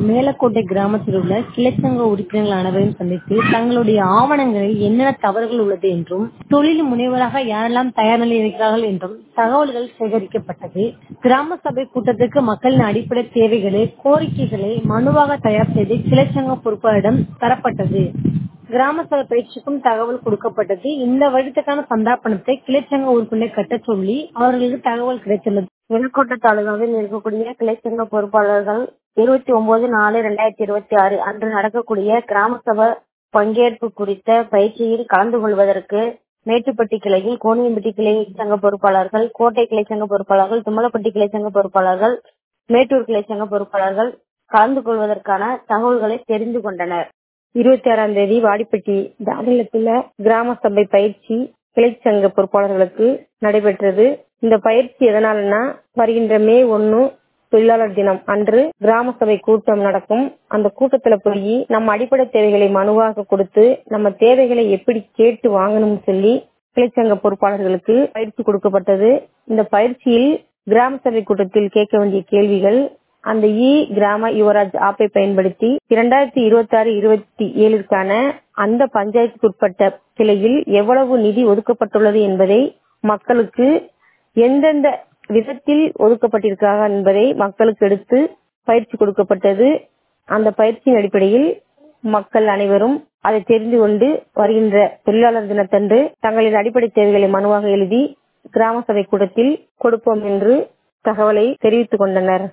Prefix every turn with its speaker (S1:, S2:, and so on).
S1: மேலக்கோட்டை கிராமத்தில் உள்ள கிளைச்சங்க உறுப்பினர்கள் அனைவரையும் சந்தித்து தங்களுடைய ஆவணங்களில் என்னென்ன தவறுகள் உள்ளது என்றும் தொழில் முனைவராக யாரெல்லாம் தயார் நிலையில் இருக்கிறார்கள் என்றும் தகவல்கள் சேகரிக்கப்பட்டது கிராம சபை கூட்டத்திற்கு மக்களின் அடிப்படை தேவைகளை கோரிக்கைகளை மனுவாக தயார் செய்து கிளைச்சங்க பொறுப்பாளரிடம் தரப்பட்டது கிராம சபை பயிற்சிக்கும் தகவல் கொடுக்கப்பட்டது இந்த வருடத்துக்கான சந்தா பணத்தை கிளைச்சங்க உறுப்பினர் கட்டச் சொல்லி அவர்களுக்கு தகவல் கிடைத்துள்ளது
S2: விழுக்கோட்டை தாலுகாவில் இருக்கக்கூடிய கிளைச்சங்க பொறுப்பாளர்கள் இருபத்தி ஒன்பது நாலு ரெண்டாயிரத்தி இருபத்தி ஆறு அன்று நடக்கக்கூடிய கிராம சபை பங்கேற்பு குறித்த பயிற்சியில் கலந்து கொள்வதற்கு மேட்டுப்பட்டி கிளையில் கோணியம்பட்டி கிளை சங்க பொறுப்பாளர்கள் கோட்டை கிளை சங்க பொறுப்பாளர்கள் தும்மலப்பட்டி கிளை சங்க பொறுப்பாளர்கள் மேட்டூர் கிளை சங்க பொறுப்பாளர்கள் கலந்து கொள்வதற்கான தகவல்களை தெரிந்து கொண்டனர் இருபத்தி ஆறாம் தேதி வாடிப்பட்டி தானிலத்துல கிராம சபை பயிற்சி கிளை சங்க பொறுப்பாளர்களுக்கு நடைபெற்றது இந்த பயிற்சி எதனாலன்னா வருகின்ற மே ஒன்னு தொழிலாளர் தினம் அன்று கிராம சபை கூட்டம் நடக்கும் அந்த கூட்டத்துல போய் நம்ம அடிப்படை தேவைகளை மனுவாக கொடுத்து நம்ம தேவைகளை எப்படி கேட்டு வாங்கணும்னு சொல்லி கிளைச்சங்க பொறுப்பாளர்களுக்கு பயிற்சி கொடுக்கப்பட்டது இந்த பயிற்சியில் கிராம சபை கூட்டத்தில் கேட்க வேண்டிய கேள்விகள் அந்த இ கிராம யுவராஜ் ஆப்பை பயன்படுத்தி இரண்டாயிரத்தி இருபத்தி ஆறு இருபத்தி ஏழிற்கான அந்த பஞ்சாயத்துக்கு உட்பட்ட கிளையில் எவ்வளவு நிதி ஒதுக்கப்பட்டுள்ளது என்பதை மக்களுக்கு எந்தெந்த விதத்தில் ஒதுக்கப்பட்டிருக்காங்க என்பதை மக்களுக்கு எடுத்து பயிற்சி கொடுக்கப்பட்டது அந்த பயிற்சியின் அடிப்படையில் மக்கள் அனைவரும் அதை தெரிந்து கொண்டு வருகின்ற தொழிலாளர் தினத்தன்று தங்களின் அடிப்படை தேவைகளை மனுவாக எழுதி கிராம சபை கூட்டத்தில் கொடுப்போம் என்று தகவலை தெரிவித்துக் கொண்டனர்